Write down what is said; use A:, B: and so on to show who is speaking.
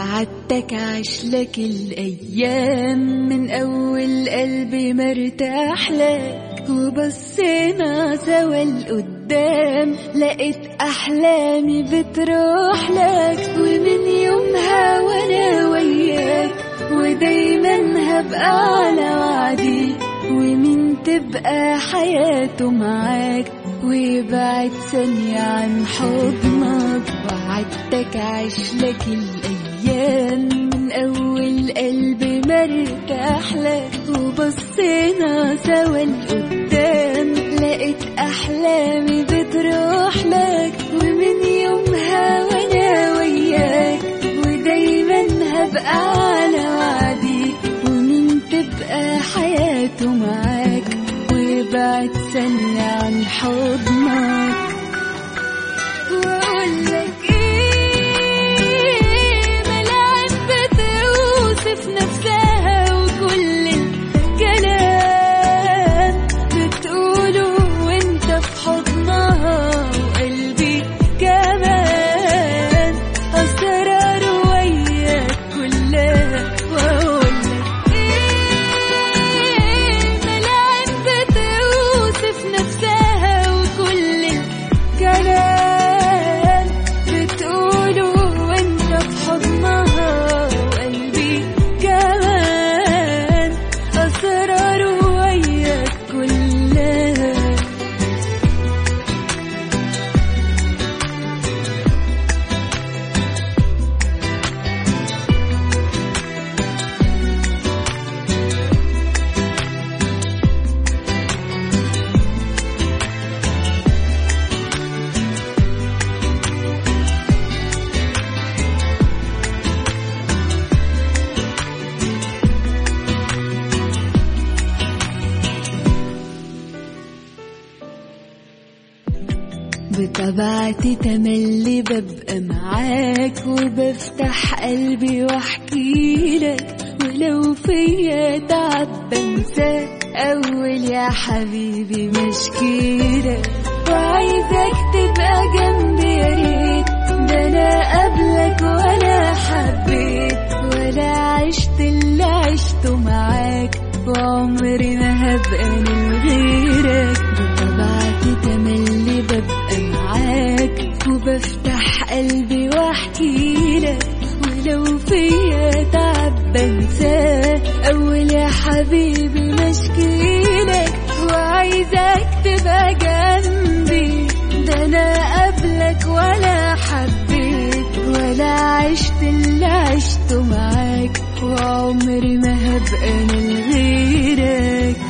A: وعدتك عشلك الأيام من أول قلبي مرتاح لك وبصينا سوا لقدام لقيت أحلامي بتروح لك ومن يومها وأنا وياك ودايما هبقى على وعدي ومين تبقى حياته معاك ويبعد ثانية عن حضنك وعدتك عشلك الأيام من أول قلبي مرتاح لك وبصينا سوا لقدام لقيت أحلامي بتروح لك ومن يومها وأنا وياك ودايما هبقى على وعدي ومين تبقى حياته معاك ويبعد ثانية عن حضنك وأقولك إيه ملاك بتوصف نفسها وكل الكلام بتقوله وانت في حضنها وقلبي كمان أسرار وياك كلها وأقولك إيه ملاك بتوصف نفسها وكل الكلام بتقوله وانت في حضنها وقلبي كمان أسرار وياك كلها بطبيعتي تملي ببقى معاك وبفتح قلبي واحكي لك ولو فيا تعب بنساك اول يا حبيبي مشكيلك وعايزك تبقى جنبي يا ريت ده انا قبلك ولا حبيت ولا عشت اللي عشته معاك وعمري ما هبقى من غيرك بطبيعتي تملي ببقى معاك وبفتح قلبي واحكي لك ولو فيا تعب بنساه اول يا حبيبي مشكيلك وعايزك تبقى جنبي ده انا قبلك ولا حبيت ولا عشت اللي عشته معاك وعمري ما هبقى من غيرك